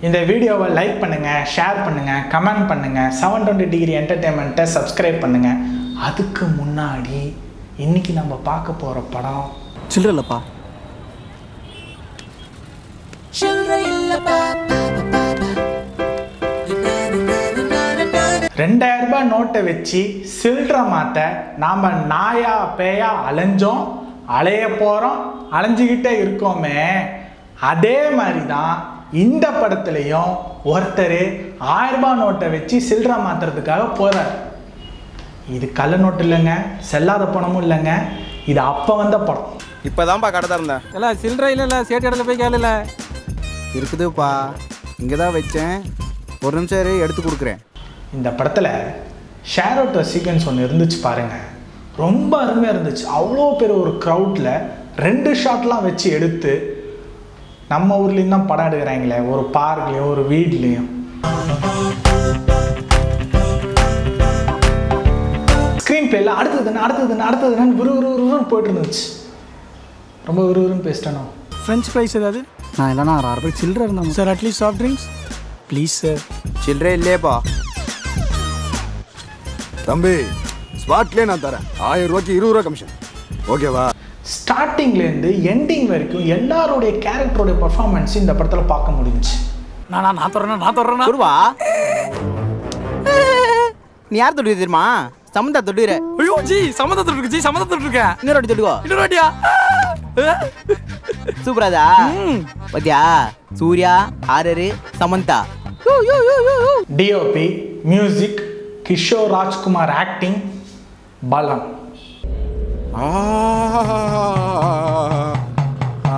இந்த வீடியோவை லைக் பண்ணுங்கள் ஷேர் பண்ணுங்கள் கமெண்ட் பண்ணுங்கள் செவன் டுவெண்ட்டி டிகிரி என்டர்டெயின்மெண்ட்டை சப்ஸ்கிரைப் பண்ணுங்கள் அதுக்கு முன்னாடி இன்னைக்கு நம்ம பார்க்க போகிற படம் சில்லற இல்லப்பா ரெண்டாயிரம் ரூபாய் நோட்டை வச்சு சில்லற மாற்ற நாம் நாயா பேயா அலைஞ்சோம் அலைய போகிறோம் அலைஞ்சிக்கிட்டே இருக்கோமே அதே மாதிரி தான் இந்த படத்துலையும் ஒருத்தர் ஆயிரம் ரூபாய் நோட்டை வச்சு சில்லற மாற்றுறதுக்காக போகிறார் இது கள்ள நோட்டு இல்லைங்க செல்லாத பணமும் இல்லைங்க இது அப்போ வந்த படம் இப்பதான்ப்பா கடை திறந்தேன் இல்ல சில்லற இல்ல இல்ல சேட்டு இடத்துல போய் கேளுல இருக்குதுப்பா இங்கே தான் வச்சேன் ஒரு நிமிஷம் இரு, எடுத்து கொடுக்குறேன் இந்த படத்தில் ஷேர் அவுட் சீக்வன்ஸ் ஒன்று இருந்துச்சு பாருங்க ரொம்ப அருமையாக இருந்துச்சு அவ்வளோ பேர் ஒரு க்ரௌட்டில் ரெண்டு ஷாட்லாம் வச்சு எடுத்து நம்ம ஊர்லேயும் தான் படம் எடுக்கிறாங்களே ஒரு பார்க்லேயும் ஒரு வீட்லேயும் ஸ்க்ரீன் பிளேல அடுத்ததுன்னு அடுத்ததுன்னு அடுத்ததுன்னு விறு விறு விறுன்னு போயிட்டு இருந்துச்சு ரொம்ப விறுவிறுன்னு பேசிட்டேனோ ஃப்ரெஞ்ச் ஃப்ரைஸ் ஏதாவது நான் இல்லைனா ஒரு ஆறு பேர் சில்லற இருந்தாங்க sir at least soft drinks please sir சில்லறே இல்லையேப்பா தம்பி ஸ்பாட்லேயே நான் தரேன் ஆயிரம் ரூபாய்க்கு இருபது ரூபா கமிஷன் ஓகேவா ஸ்டார்டிங்லேருந்து எண்டிங் வரைக்கும் எல்லாருடைய கேரக்டருடைய பர்ஃபார்மன்ஸ் இந்த படத்தில் பார்க்க முடிஞ்சுச்சு நான் நான் நான் தொடறேன் நான் தொடறேன் துருவா நீ யார் தொட்டு தெரியுமா சமந்தா தொட்டுற ஐயோ ஜி சம்மந்தத்தில் இருக்கு ஜி சம்மந்தத்தில் இருக்கேன் இன்னொரு வாட்டி தொட்டுக்கோ இன்னொரு வாட்டியா சூப்பராதா பாத்தியா சூர்யா ஆரரு Samantha DOP music Kishore Rajkumar acting பலம் ஆ ஆ.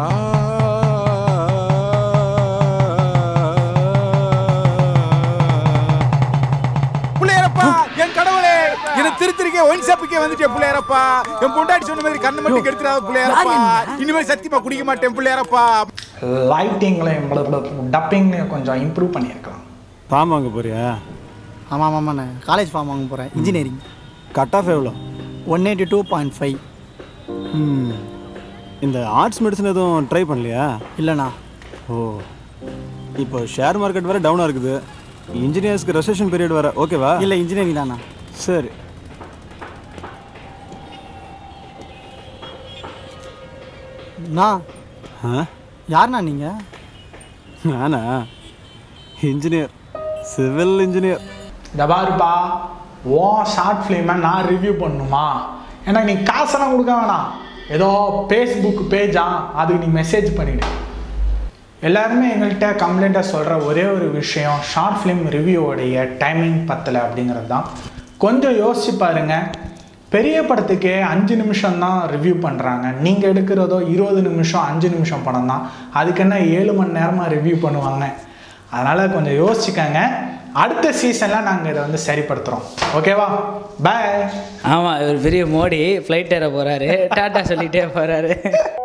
புள்ளையரப்பா என் கடவுளே என்ன திருத்திருக்கே ஒயின் ஷாப்புக்கே வந்துட்டே புள்ளையரப்பா என் பொண்டாட்டி சொன்ன மாதிரி கண்ணை மட்டும் கெடுத்துறாத புள்ளையரப்பா இனிமேல் சத்தியமா குடிக்க மாட்டேன் புள்ளையரப்பா லைட்டிங்லையும் டப்பிங்லையும் கொஞ்சம் இம்ப்ரூவ் பண்ணியிருக்கலாம் ஃபார்ம் வாங்க போறியா ஆமாம் ஆமாண்ணே காலேஜ் ஃபார்ம் வாங்க போகிறேன் இன்ஜினியரிங் கட் ஆஃப் எவ்வளோ one eighty two point five ம் இந்த ஆர்ட்ஸ் மெடிசன் எதுவும் ட்ரை பண்ணலையா இல்லைண்ணா ஓ இப்போ ஷேர் மார்க்கெட் வேறு டவுனாக இருக்குது இன்ஜினியர்ஸ்க்கு ரெசெஷன் பீரியட் வேறு ஓகேவா இல்லை இன்ஜினியரிங் தாண்ணா சரி அண்ணா ஆ யாருண்ணா நீங்கள் நானா இன்ஜினியர் சிவில் இன்ஜினியர் இந்த பாருப்பா ஓ ஷார்ட் ஃபிலிமை நான் ரிவ்யூ பண்ணணுமா எனக்கு நீ காசெல்லாம் கொடுக்க வேணாம் ஏதோ ஃபேஸ்புக் பேஜா அதுக்கு நீ மெசேஜ் பண்ணிவிடு எல்லாருமே எங்கள்கிட்ட கம்ப்ளைண்ட்டாக சொல்கிற ஒரே ஒரு விஷயம் ஷார்ட் ஃபிலிம் ரிவ்யூவோடைய டைமிங் பத்தலை அப்படிங்கிறது தான் கொஞ்சம் யோசிச்சு பாருங்க பெரிய படத்துக்கே அஞ்சு நிமிஷம் தான் ரிவ்யூ பண்ணுறாங்க நீங்கள் எடுக்கிறதோ இருபது நிமிஷம் அஞ்சு நிமிஷம் படம் தான் அதுக்கு என்ன ஏழு மணி நேரமாக ரிவ்யூ பண்ணுவாங்க அதனால் கொஞ்சம் யோசிச்சுக்கங்க அடுத்த சீசனில் நாங்கள் இதை வந்து சரிப்படுத்துகிறோம் ஓகேவா பாய் ஆமாம் இவர் பெரிய மோடி ஃப்ளைட் ஏற போகிறாரு டாட்டா சொல்லிகிட்டே போகிறாரு